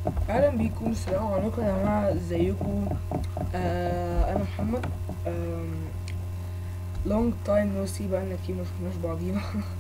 اهلا بيكم السلام عليكم يا جماعه ازيكم آه انا محمد لونج تايم نو سي بقالنا كتير ما شفناش بعضينا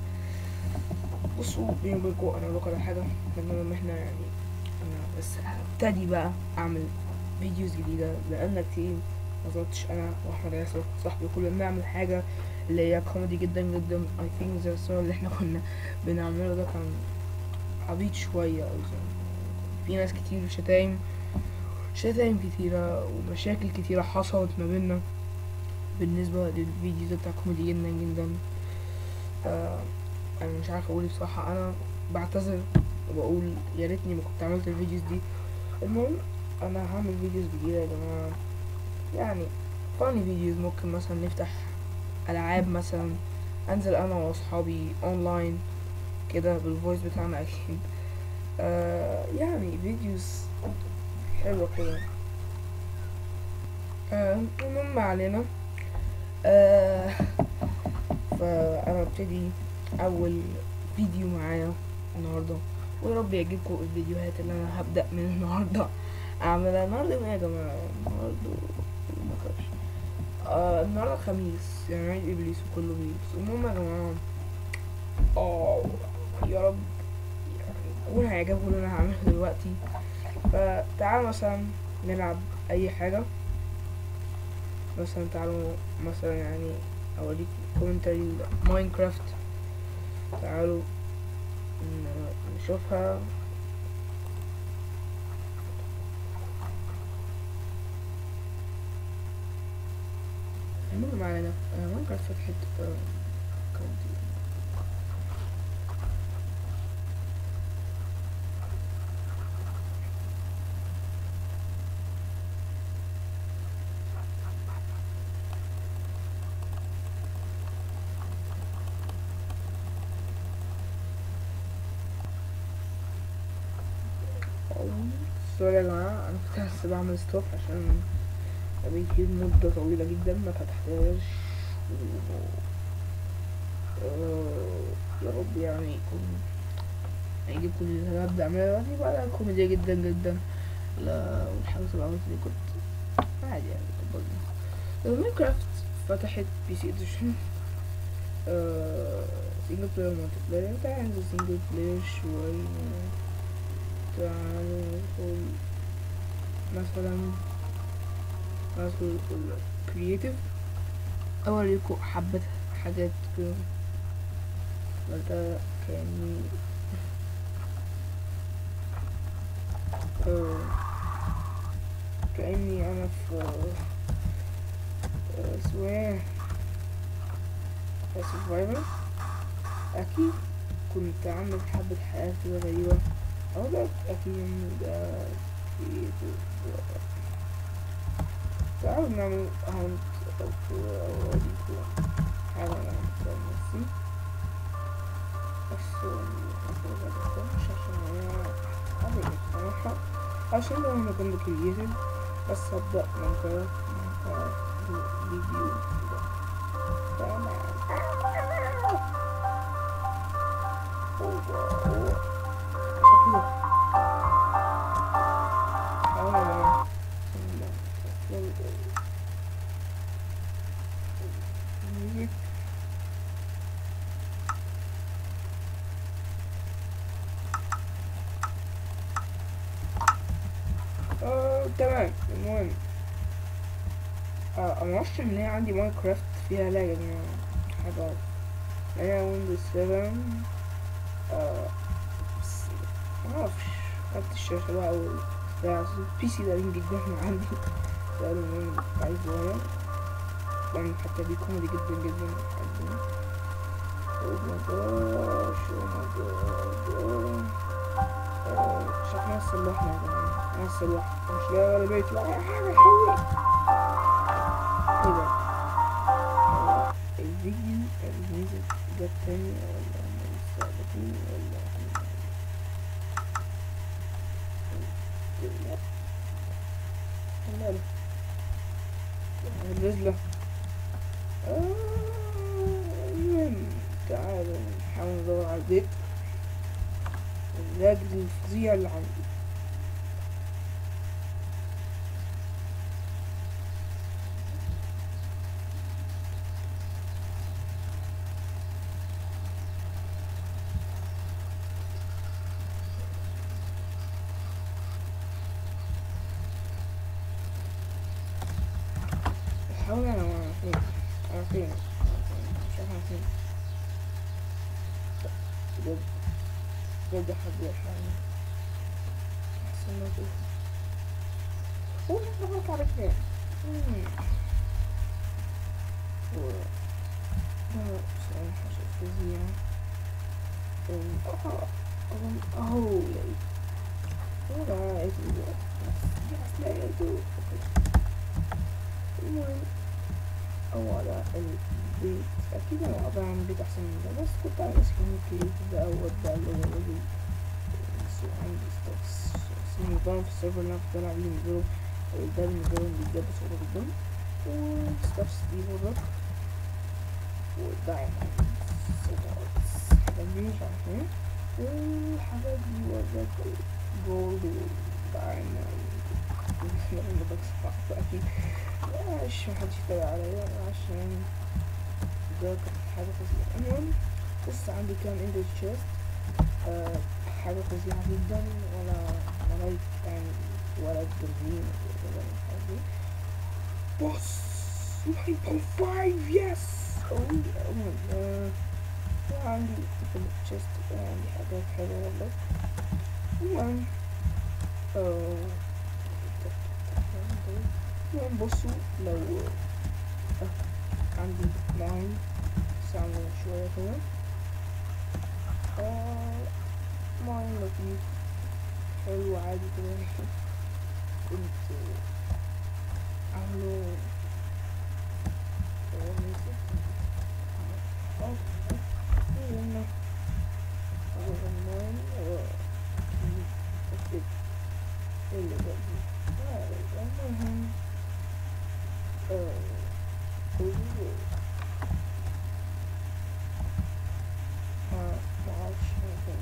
بصوا بيني وبينكم انا بقول على حاجه بما ان احنا يعني انا بس هبتدي بقى اعمل فيديوز جديده بقالنا كتير ما ظبطتش انا واحمد ياسر صاحبي كلنا بنعمل حاجه اللي هي كوميدي جدا جدا اي ثينك زي الصور اللي احنا كنا بنعمله ده كان عبيط شويه او زي في ناس كتير شتايم شتايم كتيرة ومشاكل كتيرة حصلت ما بيننا بالنسبة للفيديو ده بتاع كوميدي جدا جدا آه انا مش عارف اقول إيه بصراحة انا بعتذر وبقول يا ريتني ما كنت عملت الفيديوز دي المهم انا هعمل فيديوز جديدة يا جماعة يعني فاني فيديوز ممكن مثلا نفتح العاب مثلا انزل انا واصحابي اونلاين كده بالفويس بتاعنا اكيد آه يعني فيديوز حلوة كده آه المهم ما علينا آه فأنا ابتدي أول فيديو معايا النهاردة ويا رب يعجبكم الفيديوهات اللي أنا هبدأ من النهاردة أعملها النهاردة إيه يا جماعة النهاردة مكرش آه النهاردة خميس يعني عيد إبليس وكله بيس المهم يا جماعة اه يا رب يكون هيعجبكم اللي انا هعمله دلوقتي فتعالوا مثلا نلعب اي حاجة مثلا تعالوا مثلا يعني اوريك كومنتري ماينكرافت تعالوا نشوفها المهم علينا ماينكرافت فتحت كونتي سوري يا جماعة أنا كنت لسه بعمل ستوب عشان بيجيب مدة طويلة جدا ما فتحتهاش يا رب يعني يكون هيجيب كل اللي أنا ببدأ أعملها دلوقتي بعدها كوميديا جدا جدا لا والحاجات اللي عملت دي كنت عادي يعني كبرنا ماينكرافت فتحت بي سي اديشن سنجل بلاير مالتي بلاير تعال ننزل سنجل بلاير شوية تعالوا ندخل مثلا ندخل كرييتيف اوريكم حبة حاجات كده ده كأني كأني انا في اسمه ايه سرفايفر اكيد كنت عامل حبة حاجات كده غريبة أولا أكيد ده في تعالوا نعمل هانت أو أوريكم حاجة أنا عملتها بنفسي بس مش عشان أنا عادي بصراحة عشان لو أنا كنت كرييتيف بس هبدأ من فيديو تمام آه، تمام المهم آه، انا معرفش ان هي عندي ماينكرافت فيها لا يا جماعه حاجه هي ويندوز 7 آه بس معرفش كارت الشاشة بقى او بتاع البي سي ده جدا عندي ده المهم عايز صغير بعمل حتى دي كوميدي جدا جدا عندي اوه ماي جاش اوه ماي جاد شكلنا صلحنا يا جماعة انا صلحت مش لاقي ولا بيت ولا اي حاجة حلوة ايه ده الفيديو اللي نزل ده التاني ولا هم مستهدفين ولا ماله نزلة المهم تعالوا نحاول ندور على البيت اللاج الفظيع اللي عندي حاول انا وانا فين انا فين مش عارف انا فين بجد بجد حد يلحقني احسن ما اشوف اوه انا بطلع بكام ثواني حاجة فيزياء اه أظن أهو لقيت ولا لقيته يس لقيته المهم هو على البيت أكيد أنا أقدر أعمل بيت أحسن من ده بس كنت عايز كمان كريت بقى وأبدأ اللي هو الراجل سو عندي ستاتس اسمه مقارن في السيرفر اللي أنا كنت بلعب بيه نزلوا ده بالنسبة لهم بيتجاب بصعوبة جدا وستاتس دي برضه والدايموند حاجات دي مش عارف ايه والحاجات دي وردك جولد والدايموند لما بكسب فأكيد مش محدش يتابع عليا عشان ده كانت حاجة فظيعة المهم لسه عندي كام اندر تشيست أه حاجة فظيعة جدا ولا ملايك يعني ولا الدربين ولا الحاجات دي بص 9.5 يس عموما عندي في التشيست عندي حاجات حلوة والله المهم المهم بصوا لو عندي ماين سامع شوية كده ماين لطيف حلو عادي كده كنت عامله يلا أروح الماين وأكتب اللي بدي المهم ما معرفش ممكن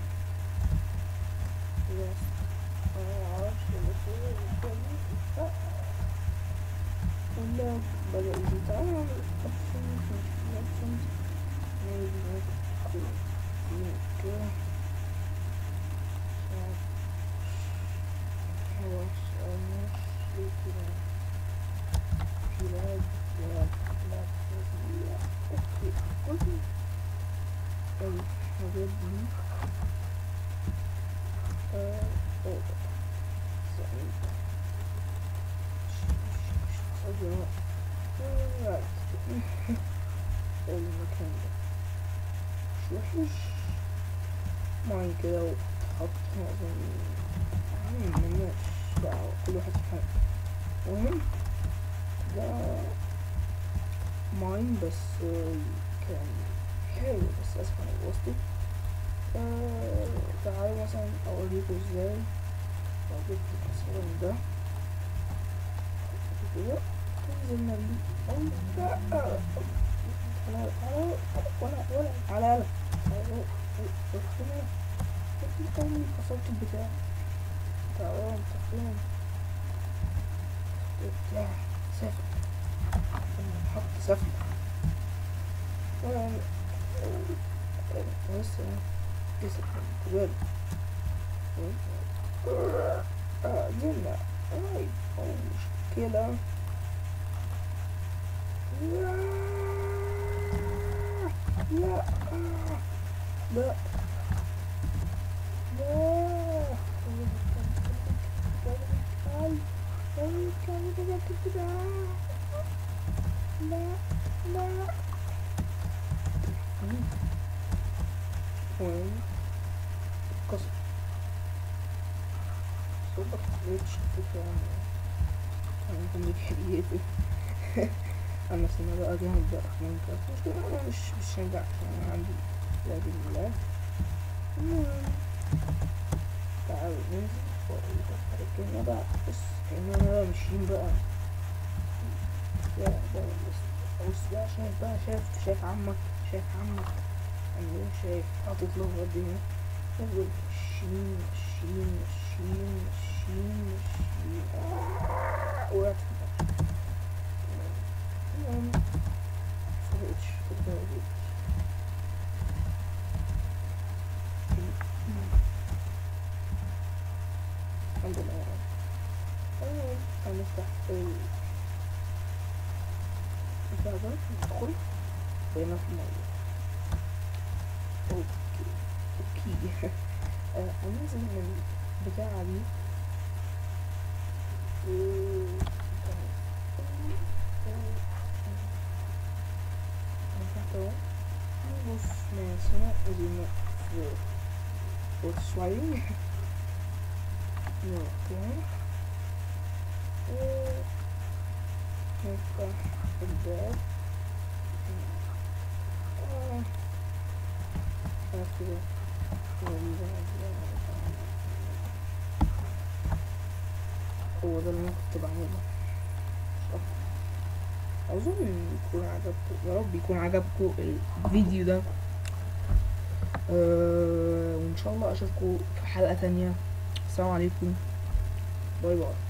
بس أنا معرفش الأسئلة اللي ولا بدأ يتعامل options مش options maybe ممكن كده هو مش كده في لاج لاج لاج فظيع اوكي كل الحاجات دي اه اوه سعيد صدق المكان ده مش وحش ماين كده وتحط معظم ملناش دعوة كل واحد في حاله المهم ده ماين بس كان حلو بس اسف انا بوظته تعالوا مثلا اوريكم ازاي لو جبت مثلا ده كده نزلنا بيه او لا تعالى تعالى ولا ولا تعالى تعالى تعالى كسرت البتاع تعالى انت فين بتاع سافر حط سافر لسه لسه كبير جنة هاي مشكلة لا لا لا لا لا وين قصر صوبك ريتش فكرة عن عندك حريتي انا سنة بقى جامد بقى في ماينكرافت مش كده انا مش مش هنجح عشان انا عندي ولاد الله المهم تعالوا ننزل فوق كأننا بقى بص كأننا بقى ماشيين بقى يا بقى بص بص بقى شايف بقى شايف شايف عمك شايف عمك عمي شايف حاطط له قد هنا يفضل ماشيين ماشيين ماشيين ماشيين ماشيين آه، وقعت في الأرض المهم مفرقتش كنت موجود الحمد لله المهم هنفتح ال بقى ده ندخل بقينا في الموضوع اوكي اوكي آه، هننزل من البتاعة دي و- تحت اهو نبص ناسنا ادينا في بوتسواين اوكي نفتح الباب آه. خلاص كده هو ده اللي انا كنت بعمله صح اظن يكون عجبكم يا رب يكون عجبكم الفيديو ده أه وان شاء الله اشوفكم في حلقة تانية السلام عليكم باي باي